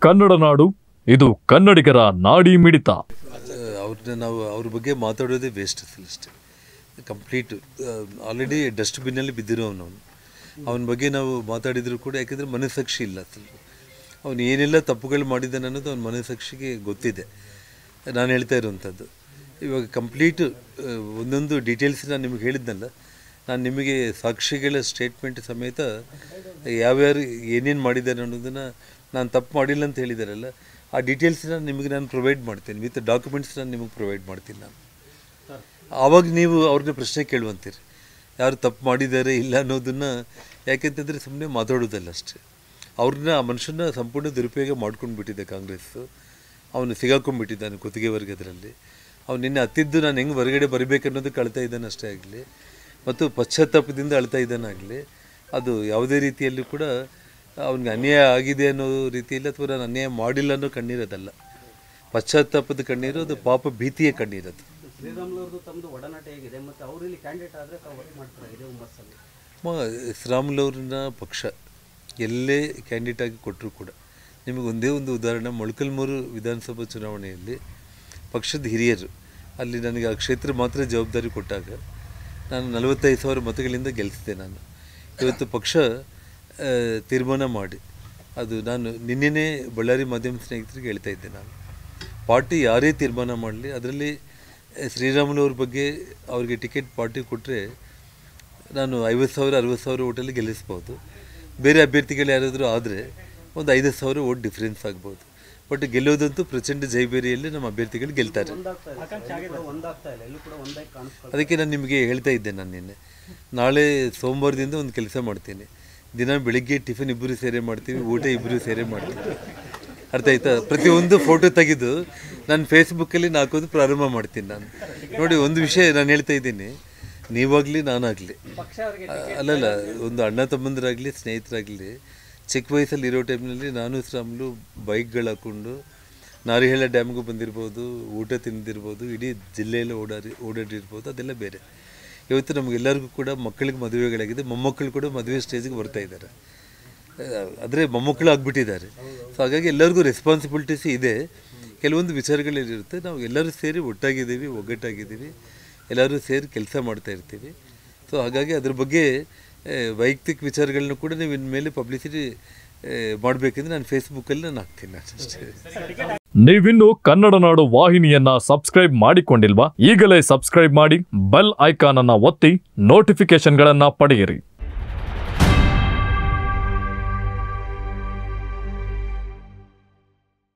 ಕನ್ನಡ ನಾಡು ಇದು ಕನ್ನಡಿಗರ ನಾಡಿ ಮಿಡಿತ ಅವ್ರನ್ನ ನಾವು ಅವ್ರ ಬಗ್ಗೆ ಮಾತಾಡೋದೇ ವೇಸ್ಟ್ ಅಸಲು ಅಷ್ಟೇ ಕಂಪ್ಲೀಟ್ ಆಲ್ರೆಡಿ ಡಸ್ಟ್ಬಿನ್ನಲ್ಲಿ ಬಿದ್ದಿರೋನು ಅವನು ಅವನ ಬಗ್ಗೆ ನಾವು ಮಾತಾಡಿದರೂ ಕೂಡ ಯಾಕೆಂದರೆ ಮನಸ್ಸಾಕ್ಷಿ ಇಲ್ಲ ಅಸಲು ಅವನು ಏನೆಲ್ಲ ತಪ್ಪುಗಳು ಮಾಡಿದ್ದಾನೆ ಅನ್ನೋದು ಅವನ ಮನಸ್ಸಾಕ್ಷಿಗೆ ಗೊತ್ತಿದೆ ನಾನು ಹೇಳ್ತಾ ಇರುವಂಥದ್ದು ಇವಾಗ ಕಂಪ್ಲೀಟ್ ಒಂದೊಂದು ಡೀಟೇಲ್ಸ್ ನಾನು ನಿಮಗೆ ಹೇಳಿದ್ನಲ್ಲ ನಾನು ನಿಮಗೆ ಸಾಕ್ಷಿಗಳ ಸ್ಟೇಟ್ಮೆಂಟ್ ಸಮೇತ ಯಾವ್ಯಾರು ಏನೇನು ಮಾಡಿದ್ದಾರೆ ಅನ್ನೋದನ್ನು ನಾನು ತಪ್ಪು ಮಾಡಿಲ್ಲ ಅಂತ ಹೇಳಿದಾರಲ್ಲ ಆ ಡೀಟೇಲ್ಸ್ನ ನಿಮಗೆ ನಾನು ಪ್ರೊವೈಡ್ ಮಾಡ್ತೀನಿ ವಿತ್ ಡಾಕ್ಯುಮೆಂಟ್ಸ್ ನಾನು ನಿಮಗೆ ಪ್ರೊವೈಡ್ ಮಾಡ್ತೀನಿ ನಾನು ಆವಾಗ ನೀವು ಅವ್ರನ್ನ ಪ್ರಶ್ನೆ ಕೇಳುವಂತೀರಿ ಯಾರು ತಪ್ಪು ಮಾಡಿದ್ದಾರೆ ಇಲ್ಲ ಅನ್ನೋದನ್ನು ಯಾಕೆಂತಂದರೆ ಸುಮ್ಮನೆ ಮಾತಾಡೋದಲ್ಲ ಅಷ್ಟೇ ಅವ್ರನ್ನ ಆ ಮನುಷ್ಯನ ಸಂಪೂರ್ಣ ದುರುಪಯೋಗ ಮಾಡ್ಕೊಂಡು ಬಿಟ್ಟಿದೆ ಕಾಂಗ್ರೆಸ್ಸು ಅವನು ಸಿಗಾಕೊಂಡ್ಬಿಟ್ಟಿದ್ದಾನೆ ಕುತ್ತಿಗೆ ವರ್ಗದಲ್ಲಿ ಅವ್ನು ನಿನ್ನೆ ಹತ್ತಿದ್ದು ನಾನು ಹೆಂಗೆ ಹೊರಗಡೆ ಬರಬೇಕು ಅನ್ನೋದಕ್ಕೆ ಅಳ್ತಾ ಇದ್ದಾನೆ ಅಷ್ಟೇ ಆಗಲಿ ಮತ್ತು ಪಶ್ಚಾತ್ತಾಪದಿಂದ ಅಳ್ತಾ ಇದ್ದಾನಾಗಲಿ ಅದು ಯಾವುದೇ ರೀತಿಯಲ್ಲೂ ಕೂಡ ಅವನಿಗೆ ಅನ್ಯಾಯ ಆಗಿದೆ ಅನ್ನೋ ರೀತಿಯಲ್ಲಿ ಅಥವಾ ನಾನು ಅನ್ಯಾಯ ಮಾಡಿಲ್ಲ ಅನ್ನೋ ಕಣ್ಣೀರದಲ್ಲ ಪಶ್ಚಾತ್ತಾಪದ ಕಣ್ಣೀರು ಅದು ಪಾಪ ಭೀತಿಯ ಕಣ್ಣೀರದು ಶ್ರೀರಾಮುಲವ್ರದ್ದು ತಮ್ಮದು ಒಡನಾಟ ಹೇಗಿದೆ ಮತ್ತು ಅವರು ಇಲ್ಲಿ ಕ್ಯಾಂಡಿಡೇಟ್ ಆದರೆ ತಾವು ವರ್ಕ್ ಮಾಡ್ತಾರೆ ಇದೇ ಹುಮ್ಮಸ್ಸಲ್ಲಿ ಮ ಶ್ರೀರಾಮುಲವ್ರನ್ನ ಪಕ್ಷ ಎಲ್ಲೇ ಕ್ಯಾಂಡಿಡೇಟ್ ಆಗಿ ಕೊಟ್ಟರು ಕೂಡ ನಿಮಗೆ ಒಂದೇ ಒಂದು ಉದಾಹರಣೆ ಮೊಳಕಲ್ಮೂರು ವಿಧಾನಸಭಾ ಚುನಾವಣೆಯಲ್ಲಿ ಪಕ್ಷದ ಹಿರಿಯರು ಅಲ್ಲಿ ನನಗೆ ಆ ಕ್ಷೇತ್ರ ಮಾತ್ರ ಜವಾಬ್ದಾರಿ ಕೊಟ್ಟಾಗ ನಾನು ನಲವತ್ತೈದು ಸಾವಿರ ಮತಗಳಿಂದ ಗೆಲ್ಲಿಸಿದೆ ನಾನು ಇವತ್ತು ಪಕ್ಷ ಆ, ತೀರ್ಮಾನ ಮಾಡಿ ಅದು ನಾನು ನಿನ್ನೆನೇ ಬಳ್ಳಾರಿ ಮಾಧ್ಯಮ ಸ್ನೇಹಿತರಿಗೆ ಹೇಳ್ತಾ ಇದ್ದೆ ನಾನು ಪಾರ್ಟಿ ಯಾರೇ ತೀರ್ಮಾನ ಮಾಡಲಿ ಅದರಲ್ಲಿ ಶ್ರೀರಾಮುಲವ್ರ ಬಗ್ಗೆ ಅವ್ರಿಗೆ ಟಿಕೆಟ್ ಪಾರ್ಟಿ ಕೊಟ್ಟರೆ ನಾನು ಐವತ್ತು ಸಾವಿರ ಅರವತ್ತು ಸಾವಿರ ಓಟಲ್ಲಿ ಗೆಲ್ಲಿಸ್ಬೋದು ಬೇರೆ ಅಭ್ಯರ್ಥಿಗಳು ಯಾರಾದರೂ ಆದರೆ ಒಂದು ಐದು ಸಾವಿರ ಓಟ್ ಡಿಫ್ರೆನ್ಸ್ ಆಗ್ಬೋದು ಬಟ್ ಗೆಲ್ಲೋದಂತೂ ಪ್ರಚಂಡ ಜೈಬೇರಿಯಲ್ಲಿ ನಮ್ಮ ಅಭ್ಯರ್ಥಿಗಳು ಗೆಲ್ತಾರೆ ಒಂದಾಗ್ತಾ ಇಲ್ಲ ಎಲ್ಲೂ ಕೂಡ ಒಂದಾಗ್ತಾ ಇಲ್ಲ ಎಲ್ಲೂ ಕೂಡ ಒಂದಾಗಿ ಕಾಣಿಸ್ಕೊಳ್ತಾ ಅದಕ್ಕೆ ನಾನು ನಿಮಗೆ ಹೇಳ್ತಾ ಇದ್ದೆ ನಾನು ನಿನ್ನೆ ನಾಳೆ ಸೋಮವಾರದಿಂದ ಒಂದು ಕೆಲಸ ಮಾಡ್ತೀನಿ ದಿನ ಬೆಳಿಗ್ಗೆ ಟಿಫಿನ್ ಇಬ್ಬರು ಸೇರೆ ಮಾಡ್ತೀವಿ ಊಟ ಇಬ್ಬರು ಸೇರೆ ಮಾಡ್ತೀವಿ ಅರ್ಥ ಆಯ್ತಾ ಪ್ರತಿಯೊಂದು ಫೋಟೋ ತೆಗೆದು ನಾನು ಫೇಸ್ಬುಕ್ಕಲ್ಲಿ ನಾಲ್ಕೋದು ಪ್ರಾರಂಭ ಮಾಡ್ತೀನಿ ನಾನು ನೋಡಿ ಒಂದು ವಿಷಯ ನಾನು ಹೇಳ್ತಾ ಇದ್ದೀನಿ ನೀವಾಗಲಿ ನಾನಾಗಲಿ ಪಕ್ಷ ಅವರಿಗೆ ಅಲ್ಲಲ್ಲ ಒಂದು ಅಣ್ಣ ತಮ್ಮಂದರಾಗಲಿ ಸ್ನೇಹಿತರಾಗಲಿ ಚಿಕ್ಕ ವಯಸ್ಸಲ್ಲಿ ಇರೋ ಟೈಮ್ನಲ್ಲಿ ನಾನು ಶ್ರಾಮ್ಲು ಬೈಕ್ಗಳು ಹಾಕ್ಕೊಂಡು ನಾರಿಹಳ್ಳ ಡ್ಯಾಮ್ಗೂ ಬಂದಿರ್ಬೋದು ಊಟ ತಿಂದಿರ್ಬೋದು ಇಡೀ ಜಿಲ್ಲೆಯಲ್ಲಿ ಓಡಾಡಿ ಓಡಾಡಿರ್ಬೋದು ಅದೆಲ್ಲ ಬೇರೆ ಇವತ್ತು ನಮಗೆಲ್ಲರಿಗೂ ಕೂಡ ಮಕ್ಕಳಿಗೆ ಮದುವೆಗಳಾಗಿದೆ ಮೊಮ್ಮಕ್ಕಳು ಕೂಡ ಮದುವೆ ಸ್ಟೇಜಿಗೆ ಬರ್ತಾ ಇದ್ದಾರೆ ಆದರೆ ಮೊಮ್ಮಕ್ಕಳು ಆಗ್ಬಿಟ್ಟಿದ್ದಾರೆ ಸೊ ಹಾಗಾಗಿ ಎಲ್ಲರಿಗೂ ರೆಸ್ಪಾನ್ಸಿಬಿಲಿಟೀಸ್ ಇದೆ ಕೆಲವೊಂದು ವಿಚಾರಗಳಿರುತ್ತೆ ನಾವು ಎಲ್ಲರೂ ಸೇರಿ ಒಟ್ಟಾಗಿದ್ದೀವಿ ಒಗ್ಗಟ್ಟಾಗಿದ್ದೀವಿ ಎಲ್ಲರೂ ಸೇರಿ ಕೆಲಸ ಮಾಡ್ತಾ ಇರ್ತೀವಿ ಸೊ ಹಾಗಾಗಿ ಅದ್ರ ಬಗ್ಗೆ ಆ, ವೈಯಕ್ತಿಕ ವಿಚಾರಗಳನ್ನ ಕೂಡ ನೀವು ಇನ್ಮೇಲೆ ಪಬ್ಲಿಸಿಟಿ ಮಾಡಬೇಕಂದ್ರೆ ನಾನು ಫೇಸ್ಬುಕ್ಕಲ್ಲಿ ನಾನು ಹಾಕ್ತೀನಿ ನಾನು ಅಷ್ಟೇ ನೀವಿನ್ನು ಕನ್ನಡ ನಾಡು ವಾಹಿನಿಯನ್ನ ಸಬ್ಸ್ಕ್ರೈಬ್ ಮಾಡಿಕೊಂಡಿಲ್ವಾ ಈಗಲೇ ಸಬ್ಸ್ಕ್ರೈಬ್ ಮಾಡಿ ಬೆಲ್ ಐಕಾನ್ ಅನ್ನ ಒತ್ತಿ ನೋಟಿಫಿಕೇಶನ್ಗಳನ್ನ ಪಡೆಯಿರಿ